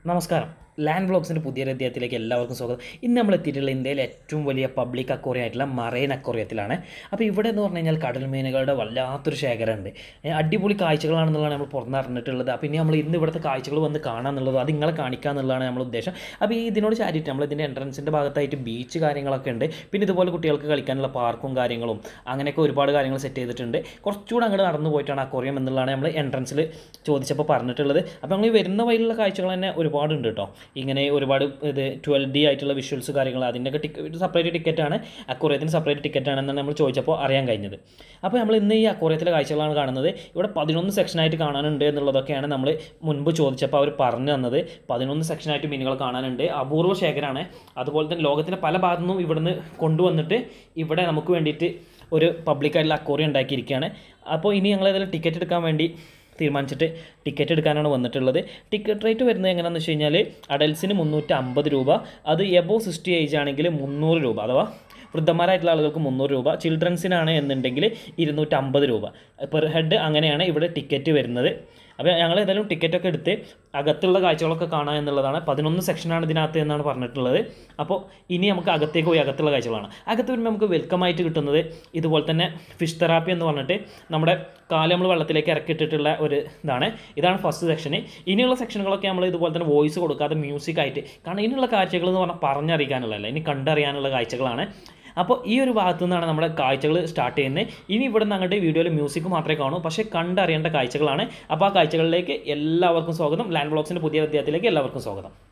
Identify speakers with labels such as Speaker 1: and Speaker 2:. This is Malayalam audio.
Speaker 1: നമസ്കാരം ലാൻഡ് ബ്ലോഗ്സിൻ്റെ പുതിയൊരു അധ്യായത്തിലേക്ക് എല്ലാവർക്കും സ്വാഗതം ഇന്ന് നമ്മൾ എത്തിയിട്ടുള്ള ഇന്ത്യയിലെ ഏറ്റവും വലിയ പബ്ലിക് അക്വറിയം ആയിട്ടുള്ള മറൈൻ അക്വറിയത്തിലാണ് അപ്പോൾ ഇവിടെ എന്ന് പറഞ്ഞു കഴിഞ്ഞാൽ കടൽ മീനുകളുടെ വല്ലാത്തൊരു ശേഖരമുണ്ട് ഏ, അടിപൊളി കാഴ്ചകളാണെന്നുള്ളതാണ് നമ്മൾ പുറത്തിറങ്ങിയിട്ടുള്ളത് അപ്പോൾ ഇനി നമ്മൾ ഇന്ന് ഇവിടുത്തെ കാഴ്ചകൾ വന്ന് കാണാമെന്നുള്ളത് അത് നിങ്ങളെ കാണിക്കുക എന്നുള്ളതാണ് നമ്മുടെ ഉദ്ദേശം അപ്പോൾ ഈ ഇതിനോട് ചാരിയിട്ട് നമ്മൾ ഇതിൻ്റെ എൻട്രൻസിൻ്റെ ഭാഗത്തായിട്ട് ബീച്ച് കാര്യങ്ങളൊക്കെ ഉണ്ട് പിന്നെ ഇതുപോലെ കുട്ടികൾക്ക് കളിക്കാനുള്ള പാർക്കും കാര്യങ്ങളും അങ്ങനെയൊക്കെ ഒരുപാട് കാര്യങ്ങൾ സെറ്റ് ചെയ്തിട്ടുണ്ട് കുറച്ചുകൂടെ അങ്ങോട്ട് നടന്നു പോയിട്ടാണ് അക്വറിയം എന്നുള്ളതാണ് നമ്മൾ എൻട്രൻസിൽ ചോദിച്ചപ്പോൾ പറഞ്ഞിട്ടുള്ളത് അപ്പോൾ നമ്മൾ ഈ വരുന്ന വഴിയിലുള്ള കാഴ്ചകൾ തന്നെ ഒരുപാടുണ്ട് കേട്ടോ ഇങ്ങനെ ഒരുപാട് ഇത് ട്വൽവ് ഡി ആയിട്ടുള്ള വിഷ്വൽസ് കാര്യങ്ങൾ അതിൻ്റെയൊക്കെ ടിക്കറ്റ് സെപ്പറേറ്റ് ടിക്കറ്റാണ് അക്വറിയത്തിന് സെപ്പറേറ്റ് ടിക്കറ്റാണെന്നാണ് നമ്മൾ ചോദിച്ചപ്പോൾ അറിയാൻ കഴിഞ്ഞത് അപ്പോൾ നമ്മൾ ഇന്ന് ഈ അക്വറിയത്തിലെ കാഴ്ചകളാണ് കാണുന്നത് ഇവിടെ പതിനൊന്ന് സെക്ഷനായിട്ട് കാണാനുണ്ട് എന്നുള്ളതൊക്കെയാണ് നമ്മൾ മുൻപ് ചോദിച്ചപ്പോൾ അവർ പറഞ്ഞു തന്നത് പതിനൊന്ന് സെക്ഷനായിട്ട് മീനുകൾ കാണാനുണ്ട് അപൂർവ ശേഖരമാണ് അതുപോലെ തന്നെ ലോകത്തിൻ്റെ പല ഭാഗത്തു നിന്നും ഇവിടുന്ന് കൊണ്ടുവന്നിട്ട് ഇവിടെ നമുക്ക് വേണ്ടിയിട്ട് ഒരു പബ്ലിക്കായിട്ടുള്ള അക്വറിയം ഉണ്ടാക്കിയിരിക്കുകയാണ് അപ്പോൾ ഇനി ഞങ്ങൾ ഏതായാലും ടിക്കറ്റ് എടുക്കാൻ വേണ്ടി തീരുമാനിച്ചിട്ട് ടിക്കറ്റ് എടുക്കാനാണ് വന്നിട്ടുള്ളത് ടിക്കറ്റ് റേറ്റ് വരുന്നത് എങ്ങനെയാണെന്ന് വെച്ച് കഴിഞ്ഞാൽ അഡൽസിന് മുന്നൂറ്റി അമ്പത് രൂപ അത് എബോ സിക്സ്റ്റി ഏജ് ആണെങ്കിൽ മുന്നൂറ് രൂപ അഥവാ വൃദ്ധന്മാരായിട്ടുള്ള ആളുകൾക്ക് മുന്നൂറ് രൂപ ചിൽഡ്രൻസിനാണ് എന്നുണ്ടെങ്കിൽ ഇരുന്നൂറ്റമ്പത് രൂപ പെർ ഹെഡ് അങ്ങനെയാണ് ഇവിടെ ടിക്കറ്റ് വരുന്നത് അപ്പോൾ ഞങ്ങൾ ഏതായാലും ടിക്കറ്റൊക്കെ എടുത്ത് അകത്തുള്ള കാഴ്ചകളൊക്കെ കാണാം എന്നുള്ളതാണ് പതിനൊന്ന് സെക്ഷനാണ് ഇതിനകത്ത് എന്നാണ് പറഞ്ഞിട്ടുള്ളത് അപ്പോൾ ഇനി നമുക്ക് അകത്തേക്ക് പോയി അകത്തുള്ള കാഴ്ചകളാണ് അകത്ത് വരുമ്പോൾ നമുക്ക് വെൽക്കം ആയിട്ട് കിട്ടുന്നത് ഇതുപോലെ തന്നെ ഫിഷ് തെറാപ്പി എന്ന് പറഞ്ഞിട്ട് നമ്മുടെ കാല് നമ്മൾ വെള്ളത്തിലേക്ക് ഇറക്കിയിട്ടിട്ടുള്ള ഒരു ഇതാണ് ഇതാണ് ഫസ്റ്റ് സെക്ഷന് ഇനിയുള്ള സെക്ഷനുകളൊക്കെ നമ്മൾ ഇതുപോലെ തന്നെ വോയിസ് കൊടുക്കാതെ മ്യൂസിക് ആയിട്ട് കാരണം ഇനിയുള്ള കാഴ്ചകൾ എന്ന് പറഞ്ഞാൽ പറഞ്ഞറിയിക്കാനുള്ളതല്ല ഇനി കണ്ടറിയാനുള്ള കാഴ്ചകളാണ് അപ്പോൾ ഈ ഒരു ഭാഗത്തു നിന്നാണ് നമ്മുടെ കാഴ്ചകൾ സ്റ്റാർട്ട് ചെയ്യുന്നത് ഇനി ഇവിടെ നിന്ന് അങ്ങോട്ട് വീഡിയോയിൽ മ്യൂസിക് മാത്രമേ കാണൂ പക്ഷേ കണ്ടറിയേണ്ട കാഴ്ചകളാണ് അപ്പോൾ ആ കാഴ്ചകളിലേക്ക് എല്ലാവർക്കും സ്വാഗതം ലാൻഡ് ബ്ലോക്സിൻ്റെ പുതിയ അധ്യായത്തിലേക്ക് എല്ലാവർക്കും സ്വാഗതം